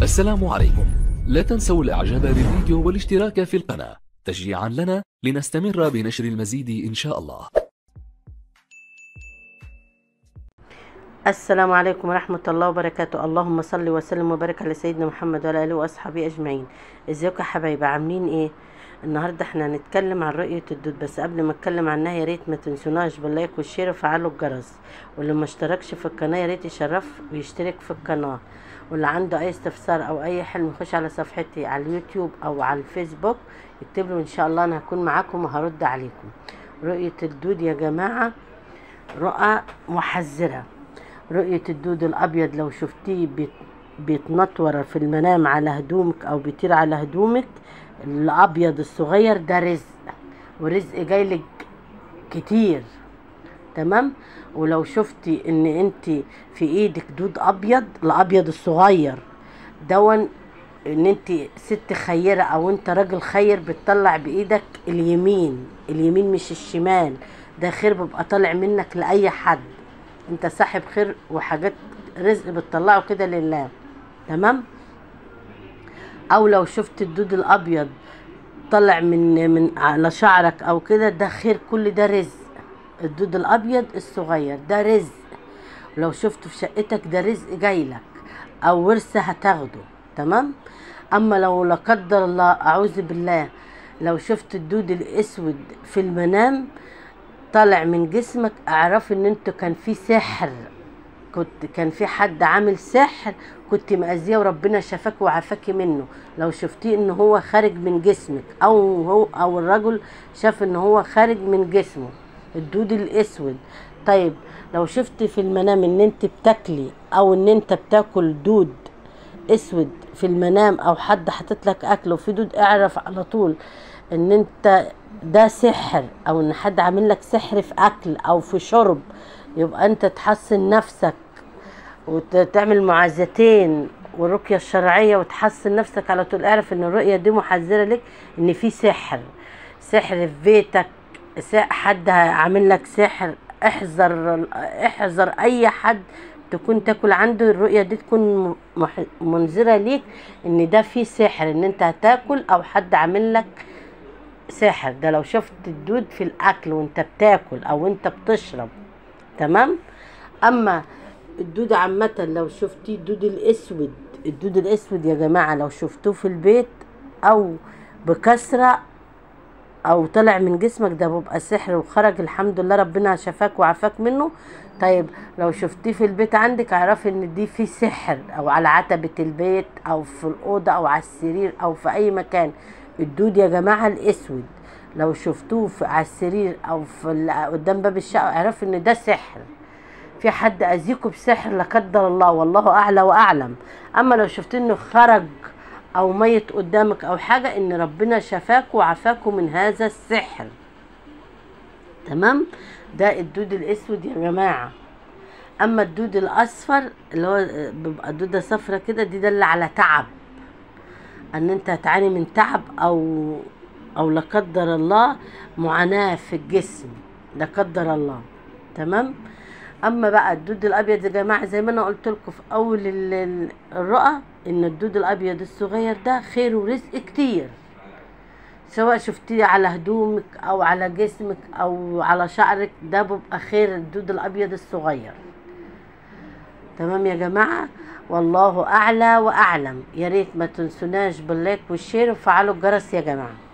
السلام عليكم لا تنسوا الاعجاب بالفيديو والاشتراك في القناة تشجيعا لنا لنستمر بنشر المزيد ان شاء الله السلام عليكم ورحمة الله وبركاته اللهم صل وسلم وبارك على سيدنا محمد وعلى آله وأصحابه أجمعين ازيكم يا حبايبي عاملين ايه النهاردة احنا هنتكلم عن رؤية الدود بس قبل ما اتكلم عنها يا ريت ما تنسوناش باللايك والشير وفعلوا الجرس واللي ما اشتركش في القناة يا ريت يشرف ويشترك في القناة واللي عنده اي استفسار او اي حلم يخش على صفحتي على اليوتيوب او على الفيسبوك يكتب له ان شاء الله انا هكون معاكم وهرد عليكم رؤية الدود يا جماعة رؤى محذرة رؤية الدود الأبيض لو شفتيه بيت بيتنطور في المنام على هدومك أو بيطير على هدومك الأبيض الصغير ده رزق ورزق جايلك كتير تمام ولو شفتي ان انت في ايدك دود ابيض الابيض الصغير دون ان انت ست خيرة او انت راجل خير بتطلع بايدك اليمين اليمين مش الشمال ده خير بيبقى طالع منك لاي حد انت صاحب خير وحاجات رزق بتطلعه كده لله تمام او لو شفت الدود الابيض طلع من من على شعرك او كده ده خير كل ده رزق الدود الابيض الصغير ده رزق لو شفته في شقتك ده رزق جايلك او ورثة هتاخده تمام اما لو لا قدر الله اعوذ بالله لو شفت الدود الاسود في المنام طالع من جسمك اعرف ان انت كان في سحر كنت كان في حد عامل سحر كنت مأذيه وربنا شفاك وعافاكي منه لو شفتيه ان هو خارج من جسمك او هو او الرجل شاف ان هو خارج من جسمه الدود الاسود طيب لو شفت في المنام ان انت بتاكلي او ان انت بتاكل دود اسود في المنام او حد حاطط لك اكل وفي دود اعرف على طول ان انت ده سحر او ان حد عامل لك سحر في اكل او في شرب يبقى انت تحسن نفسك وتعمل معاذتين والرقية الشرعية وتحسن نفسك على طول اعرف ان الرؤية دي محذرة لك ان في سحر سحر في بيتك حد عامل لك سحر احذر احذر اي حد تكون تاكل عنده الرؤية دي تكون منذرة ليك ان ده في سحر ان انت هتاكل او حد عامل لك ساحر ده لو شفت الدود في الاكل وانت بتاكل او انت بتشرب تمام اما الدود عامة لو شفتيه الدود الاسود الدود الاسود يا جماعة لو شفتوه في البيت او بكسرة او طلع من جسمك ده بيبقى سحر وخرج الحمد لله ربنا شفاك وعافاك منه طيب لو شفتيه في البيت عندك اعرفي ان دي في سحر او على عتبة البيت او في الاوضة او على السرير او في اي مكان الدود يا جماعة الاسود لو شفتوه في على السرير او في قدام باب الشقة اعرفوا ان ده سحر في حد اذيكم بسحر لا قدر الله والله اعلى واعلم اما لو شفت انه خرج او ميت قدامك او حاجة ان ربنا شفاك وعافاكم من هذا السحر تمام ده الدود الاسود يا جماعة اما الدود الاصفر اللي هو بيبقى دودة صفرة كده دي دل على تعب ان انت هتعاني من تعب او او لا قدر الله معاناة في الجسم لا قدر الله تمام اما بقى الدود الابيض يا جماعة زي ما انا قلت لكم في اول الرؤى ان الدود الابيض الصغير ده خير ورزق كتير سواء شفتيه على هدومك او على جسمك او على شعرك ده بيبقى خير الدود الابيض الصغير تمام يا جماعه والله اعلى واعلم يا ريت ما تنسوناش باللايك والشير وفعلوا الجرس يا جماعه